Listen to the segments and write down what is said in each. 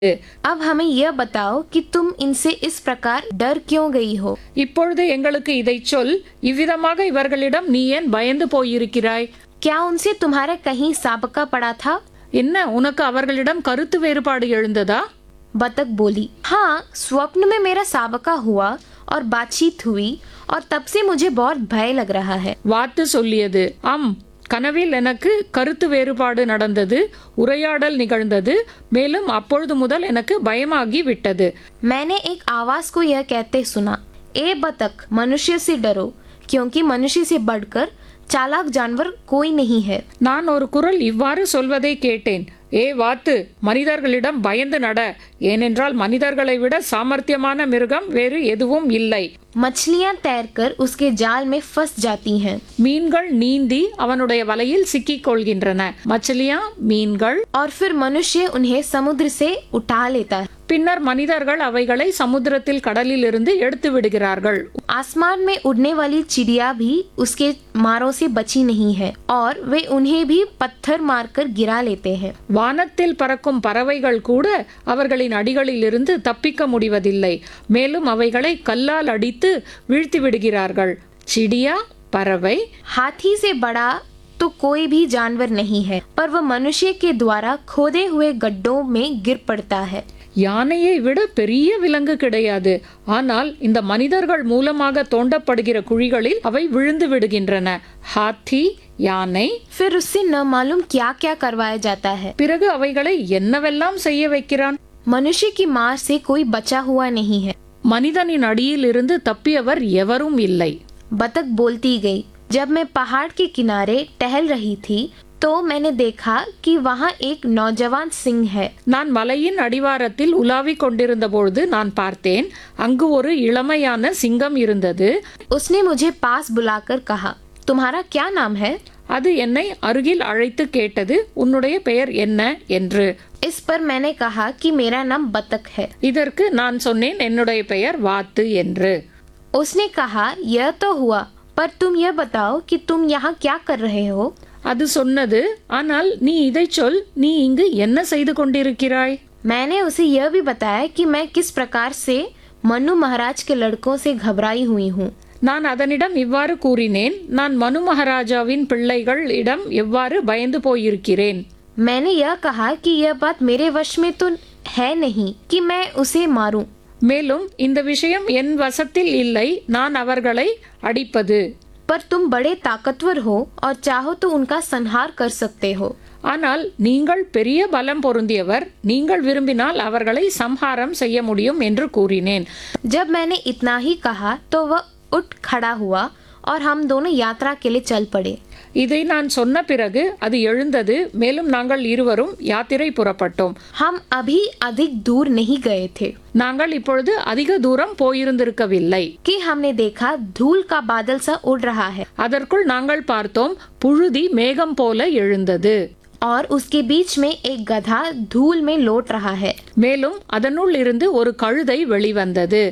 अब हमें यह बताओ कि तुम इनसे इस प्रकार डर क्यों गई हो இப்பொழுது எங்களுக்கு இதைச் சொல் இவ்விதமாக இவர்களிடம் நீ ஏன் பயந்து போயிருக்கிறாய் क्या उनसे तुम्हारा कहीं साबका पड़ा था என்ன உனக்கு அவர்களிடம் கருத்து வேறுபாடு எழுந்ததா बतख बोली हाँ स्वप्न में मेरा साबका हुआ और बातचीत हुई और तब से मुझे बहुत भय लग रहा है வாத்து சொல்லியது ஆம் கனவில் எனக்கு கருத்து வேறுபாடு நடந்தது உரையாடல் நிகழ்ந்தது மேலும் அப்பொழுது முதல் எனக்கு பயமாகி விட்டது मैंने एक आवाज को यह कहते सुना ए बतख मनुष्य से डरो क्योंकि मनुष्य से बढ़कर चालाक जानवर कोई नहीं है நான் ஒரு குரல் இவ்வாறு சொல்வதை கேட்டேன் ஏ வாத்து மனிதர்களிடம் பயந்து நட ஏனென்றால் மனிதர்களை விட சாமர்த்தியமான மிருகம் வேறு எதுவும் இல்லை मछलियां तैरकर उसके जाल में फंस जाती हैं மீன்கள் நீந்தி அவனுடைய வலையில் சிக்கிக் கொள்கின்றன மச்சலியா மீன்கள் और फिर मनुष्य उन्हें समुद्र से उठा लेता है பின்னர் மனிதர்கள் அவைகளை சமுத்திரத்தில் கடலில் இருந்து எடுத்து விடுகிறார்கள் आसमान में उड़ने वाली चिड़िया भी उसके मारों से बची नहीं है और वे उन्हें भी पत्थर मारकर गिरा लेते हैं வானத்தில் பறக்கும் பறவைகள் கூட அவர்களின் அடிகளில் இருந்து தப்பிக்க முடிவதில்லை மேலும் அவைகளை கல்லால் அடித்து வீழ்த்தி விடுகிறார்கள் சிடியா பறவை हाथी से बड़ा तो कोई भी जानवर नहीं है पर वह मनुष्य के द्वारा खोदे हुए गड्ढों में गिर पड़ता है யானையை விட பெரிய விலங்கு கிடையாது ஆனால் இந்த மனிதர்கள் மூலமாக தோண்டப்படுகிற குழிகளில் அவை விழுந்து விடுகின்றன ஹாத்தி யானை फिर उससे न मालूम क्या क्या करवाया जाता है பிறகு அவைகளை என்னவெல்லாம் செய்ய வைக்கிறான் मनुष्य की मार से कोई बचा हुआ नहीं है மனிதனின் அடியில் இருந்து தப்பியவர் எவரும் இல்லை बतख बोलती गई जब मैं पहाड़ के किनारे टहल रही थी तो मैंने देखा कि वहाँ एक नौजवान सिंह है நான் மலையின் அடிவாரத்தில் உலாவிக் கொண்டிருந்த பொழுது நான் பார்த்தேன் அங்கு ஒரு இளமையான சிங்கம் இருந்தது उसने मुझे पास बुलाकर कहा तुम्हारा क्या नाम है அது என்னை அருகில் அழைத்து கேட்டது உன்னுடைய பெயர் என்ன என்று इस पर मैंने कहा कि मेरा नाम बतख है இதற்கு நான் சொன்னேன் என்னுடைய பெயர் வாத்து என்று उसने कहा यह तो हुआ पर तुम यह बताओ कि तुम यहाँ क्या कर रहे हो அது சொன்னது ஆனால் நீ இதைச் சொல் நீ இங்கு என்ன செய்து கொண்டிருக்கிறாய் मैंने उसे यह भी बताया कि मैं किस प्रकार से मनु महाराज के लड़कों से घबराई हुई हूँ நான் அதனிடம் இவ்வாறு கூறினேன் நான் மனு மகாராஜாவின் பிள்ளைகளிடம் எவ்வாறு பயந்து போயிருக்கிறேன் मैंने यह कहा कि यह बात मेरे वश में तो है नहीं कि मैं उसे मारूं மேலும் இந்த விஷயம் என் வசத்தில் இல்லை நான் அவர்களை அடிப்பது पर तुम बड़े ताकतवर हो और चाहो तो उनका संहार कर सकते हो ஆனால் நீங்கள் பெரிய பலம் பொருந்தியவர் நீங்கள் விரும்பினால் அவர்களை சம்ஹாரம் செய்ய முடியும் என்று கூறினேன் जब मैंने इतना ही कहा तो वह उठ खड़ा हुआ और हम दोनों यात्रा के लिए चल पड़े இதை நான் சொன்ன பிறகு அது எழுந்தது மேலும் நாங்கள் இருவரும் யாத்திரை புறப்பட்டோம் हम अभी अधिक दूर नहीं गए थे நாங்கள் இப்பொழுது அதிக தூரம் போயிருந்திருக்கவில்லை कि हमने देखा धूल का बादल सा उड़ रहा है அதற்குள் நாங்கள் பார்த்தோம் புழுதி மேகம் போல எழுந்தது और उसके बीच में एक गधा धूल में लौट रहा है மேலும் அதனுள் இருந்து ஒரு கழுதை வெளிவந்தது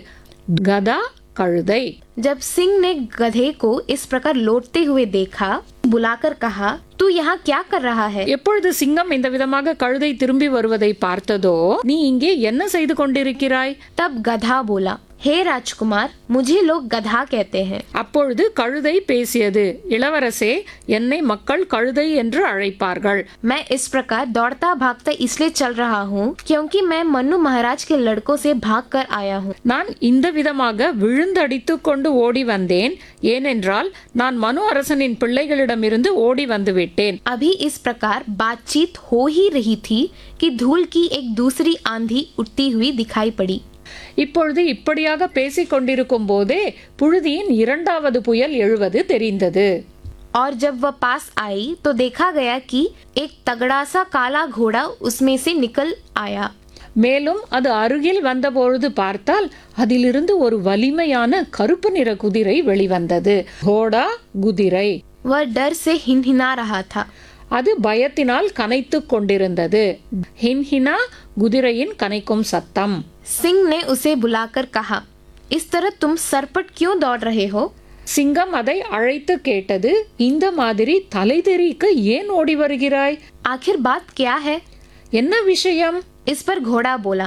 கதா கழுதை जब सिंह ने गधे को इस प्रकार लौटते हुए देखा बुलाकर कहा तू यहाँ क्या कर रहा है எப்பொழுது சிங்கம் இந்த விதமாக கழுதை திரும்பி வருவதை பார்த்ததோ நீ இங்கே என்ன செய்து கொண்டிருக்கிறாய் तब गधा बोला हे राजकुमार मुझे लोग गधा कहते हैं அப்பொழுது கழுதை பேசியது இளவரசே என்னை மக்கள் கழுதை என்று அழைப்பார்கள் मैं इस प्रकार दौड़ता भागता इसलिए चल रहा हूँ क्योंकि मैं मनु महाराज के लड़कों से भाग कर आया हूँ நான் இந்த விதமாக விழுந்தடித்து கொண்டு ஓடி வந்தேன் ஏனென்றால் நான் மனு அரசனின் பிள்ளைகளிடமிருந்து ஓடி வந்து விட்டேன் अभी इस प्रकार बातचीत हो ही रही थी कि धूल की एक दूसरी आंधी उठती हुई दिखाई पड़ी இப்பொழுது இப்படியாக பேசிக் கொண்டிருக்கும் போதே புழுதியின் இரண்டாவது புயல் எழுவது தெரிந்தது और जब वह पास आई तो देखा गया कि एक तगड़ा सा काला घोड़ा उसमें से निकल आया மேலும் அது அருகில் வந்தபொழுது பார்த்தால் அதிலிருந்து ஒரு வலிமையான கருப்பு நிற குதிரை வெளிவந்தது கோடா குதிரை वह डर से हिनहिना रहा था அது பயத்தினால் கனைத்துக் கொண்டிருந்தது ஹின்ஹினா குதிரையின் கனைக்கும் சத்தம் सिंह ने उसे बुलाकर कहा इस तरह तुम सरपट क्यों दौड़ रहे हो சிங்கம் அதை அழைத்து கேட்டது இந்த மாதிரி தலை தெறிக்க ஏன் ஓடி வருகிறாய் आखिर बात क्या है என்ன விஷயம் इस पर घोड़ा बोला